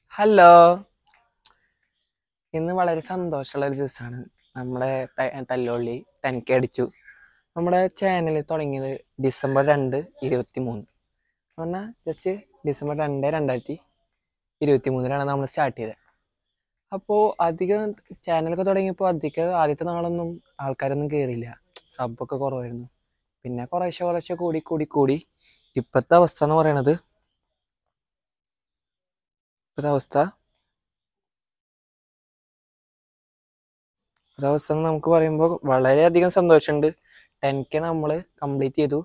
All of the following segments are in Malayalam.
ഹലോ ഇന്ന് വളരെ സന്തോഷമുള്ള ഒരു ദിവസമാണ് നമ്മളെ ത- തല്ലുള്ളി ടെൻകെ അടിച്ചു നമ്മുടെ ചാനൽ തുടങ്ങിയത് ഡിസംബർ രണ്ട് ഇരുപത്തി മൂന്ന് പറഞ്ഞാൽ ജസ്റ്റ് ഡിസംബർ രണ്ട് രണ്ടായിരത്തി ഇരുപത്തി മൂന്നിലാണ് നമ്മൾ സ്റ്റാർട്ട് ചെയ്തത് അപ്പോൾ അധികം ചാനലൊക്കെ തുടങ്ങിയപ്പോൾ അധികം ആദ്യത്തെ നാളൊന്നും ആൾക്കാരൊന്നും കയറിയില്ല സബ്ബൊക്കെ കുറവായിരുന്നു പിന്നെ കുറേശ്ശെ കുറേശ്ശെ കൂടി കൂടി കൂടി ഇപ്പോഴത്തെ അവസ്ഥ എന്ന് പറയണത് ഇപ്പോഴത്തെ അവസ്ഥ ഒരവസ്ഥ നമുക്ക് പറയുമ്പോൾ വളരെയധികം സന്തോഷമുണ്ട് ടെൻ കെ നമ്മൾ കംപ്ലീറ്റ് ചെയ്തു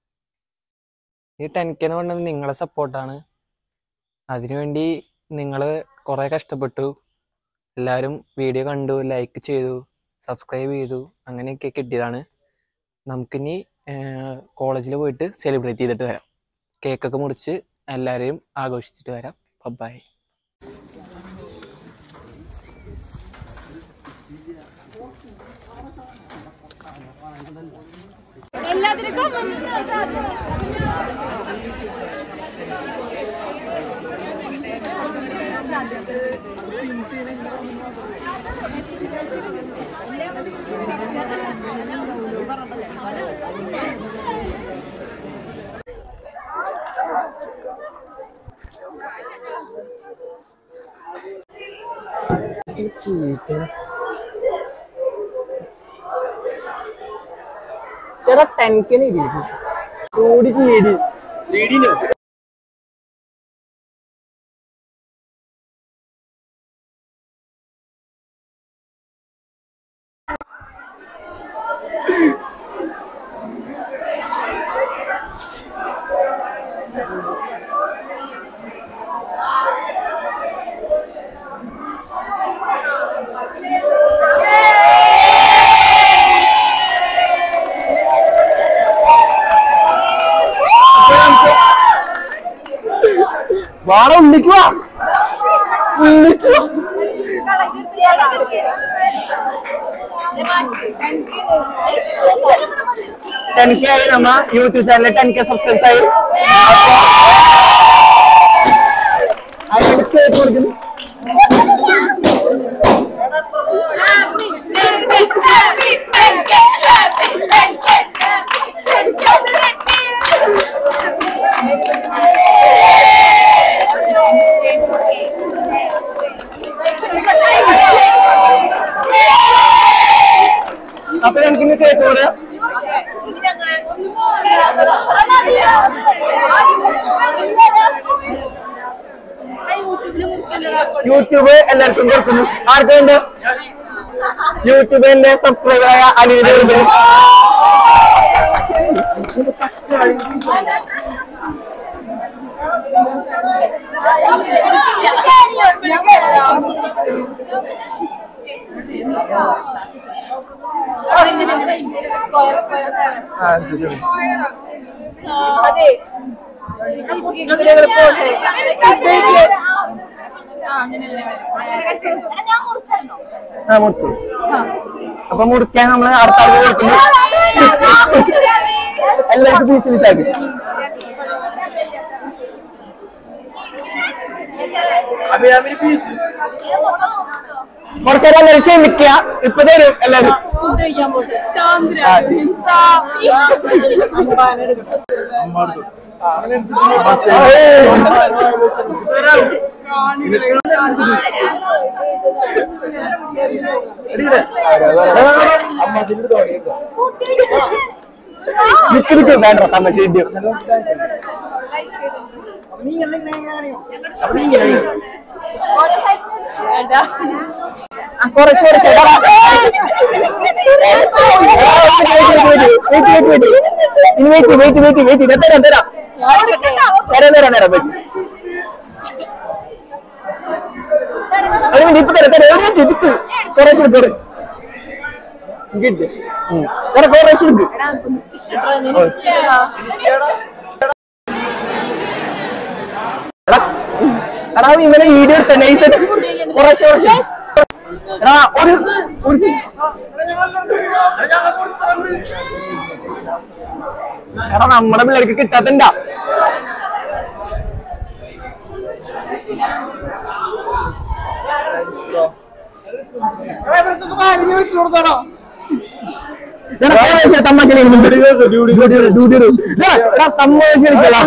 ഈ ടെൻ കെ എന്ന് പറയുന്നത് നിങ്ങളെ സപ്പോർട്ടാണ് അതിനുവേണ്ടി നിങ്ങൾ കുറേ കഷ്ടപ്പെട്ടു എല്ലാവരും വീഡിയോ കണ്ടു ലൈക്ക് ചെയ്തു സബ്സ്ക്രൈബ് ചെയ്തു അങ്ങനെയൊക്കെ കിട്ടിയതാണ് നമുക്കിനി കോളേജിൽ പോയിട്ട് സെലിബ്രേറ്റ് ചെയ്തിട്ട് വരാം കേക്കൊക്കെ മുറിച്ച് എല്ലാവരെയും ആഘോഷിച്ചിട്ട് വരാം ബൈ ചേട്ടാ ടെൻക്കിന് ഇരിക്കും കൂടിക്ക് വീടി വാട ഉള്ളിക്ക് വാ ഉള്ളിക്ക് വാ ടെൻ കെ ആയി നമ്മ യൂട്യൂബ് ചാനലിൽ ടെൻ കെ സബ്സ്ക്രൈബ് ആയി അതിനോട് കേക്ക് കൊടുക്കുന്നു അപ്പൊ എനിക്ക് ഇന്ന് കേക്ക് കൊടുക്കാം യൂട്യൂബ് എല്ലാവർക്കും കൊടുക്കുന്നു ആർക്ക് വേണ്ട യൂട്യൂബിന്റെ സബ്സ്ക്രൈബറായ അലിവിന്റെ കൊടുക്കുന്നു ആ, ഇത് ഇത്. ആ മുറിച്ചു അപ്പൊ മുറിക്കാൻ നമ്മള് അടുത്ത ആൾക്ക് കൊടുക്കുന്നു എല്ലാവർക്കും പീസ് പീസ് ആക്കി കുറച്ചേരം എല്ലാവരും ക്ഷമിക്കുക ഇപ്പൊ തരും എല്ലാവരും ആ, ശരി. നിക്ക് നിക്ക് വേണ്ട തമ്മച്ചി ഇടിയും കുറച്ച് കുറച്ച് എടാ. ഇനി വെയിറ്റ് വെയിറ്റ് വെയിറ്റ് വെയിറ്റ് ഇത് തരാം തരാം തരാം തരാം തരാം വെയിറ്റ് ഒരു മിനിറ്റ് ഇപ്പൊ തരാം തരാം ഒരു മിനിറ്റ് ഇതിക്ക് കുറേശ്ശെ എടുക്ക് കുറേ കിട്ടി കുറേശ്ശെ എടുക്ക് എടാ എടാ ഇവനെ വീഡിയോ എടുത്ത നൈസ് കുറേശ്ശെ കുറേശ്ശെ എടാ ഒരു ഒരു സെ- എടാ നമ്മുടെ പിള്ളേർക്ക് കിട്ടാത്തണ്ട തമാശ തമാശ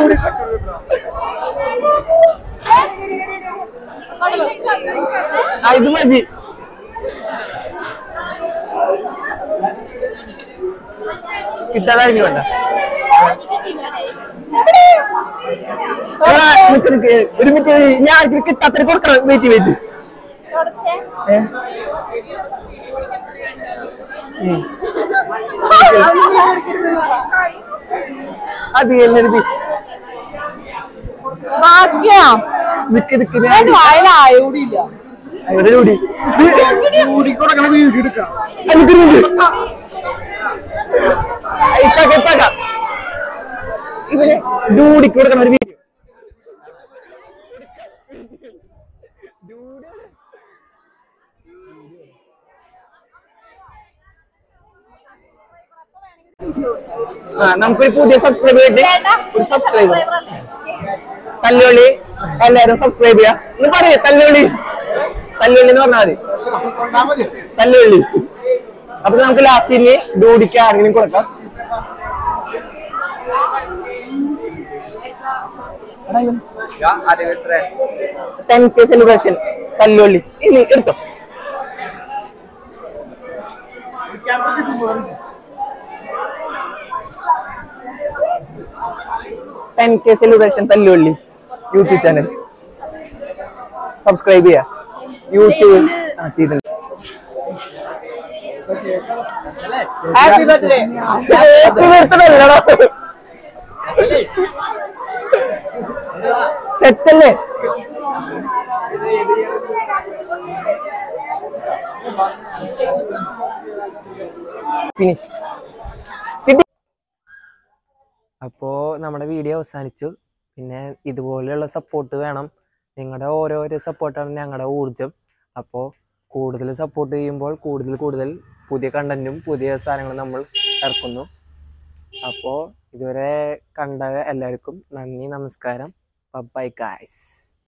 ആ ഇത് മതി കിട്ടാതായിരിക്കും വേണ്ട എടാ, നിക്ക് നിക്ക്. ഒരു മിനിറ്റ് ഞാൻ ഇത് കിട്ടാത്ര കൊടുക്കണം വെയിറ്റ് വെയിറ്റ് അത് എന്നൊരു പീസ് ഭാഗ്യ നിക്ക് നിക്ക് ഞാൻ ഞാൻ വായിലായൂടിയില്ല അവിടെ കൂടി ഇപ്പൊക്കെ ഇപ്പൊക്കെ ഇവന് ഡൂഡിക്ക് കൊടുക്കണം ഒരു വീഡിയോ ആ നമുക്കൊരു പുതിയ സബ്സ്ക്രൈബ് കിട്ടി ഒരു സബ്സ്ക്രൈബർ തല്ലുള്ളി എല്ലാരും സബ്സ്ക്രൈബ് ചെയ്യാ ഒന്ന് പറയേ തല്ലുള്ളി തല്ലുള്ളി എന്ന് പറഞ്ഞാൽ മതി തല്ലുള്ളി അപ്പൊ നമുക്ക് ലാസ്റ്റ് ഇനി ഡൂഡിക്ക് ആരെങ്കിലും കൊടുക്കാം ടെൻ കെ സെലിബ്രേഷൻ തല്ലുള്ളി ഇനി എടുത്തോ ടെൻ കെ സെലിബ്രേഷൻ തല്ലുള്ളി യൂട്യൂബ് ചാനൽ സബ്സ്ക്രൈബ് ചെയ്യാ യൂട്യൂബ് ആ ചെയ്തിട്ടുണ്ട് ഹാപ്പി ബർത്ത്ഡേ സെറ്റല്ലേ ഫിനിഷ് അപ്പോ നമ്മുടെ വീഡിയോ അവസാനിച്ചു പിന്നെ ഇതുപോലെയുള്ള സപ്പോർട്ട് വേണം നിങ്ങളുടെ ഓരോരോ സപ്പോർട്ടാണ് ഞങ്ങളുടെ ഊർജം അപ്പോൾ കൂടുതൽ സപ്പോർട്ട് ചെയ്യുമ്പോൾ കൂടുതൽ കൂടുതൽ പുതിയ കണ്ടന്റും പുതിയ സാധനങ്ങളും നമ്മൾ ഇറക്കുന്നു അപ്പോൾ ഇതുവരെ കണ്ട എല്ലാവർക്കും നന്ദി നമസ്കാരം ബൈ ഗായ്സ്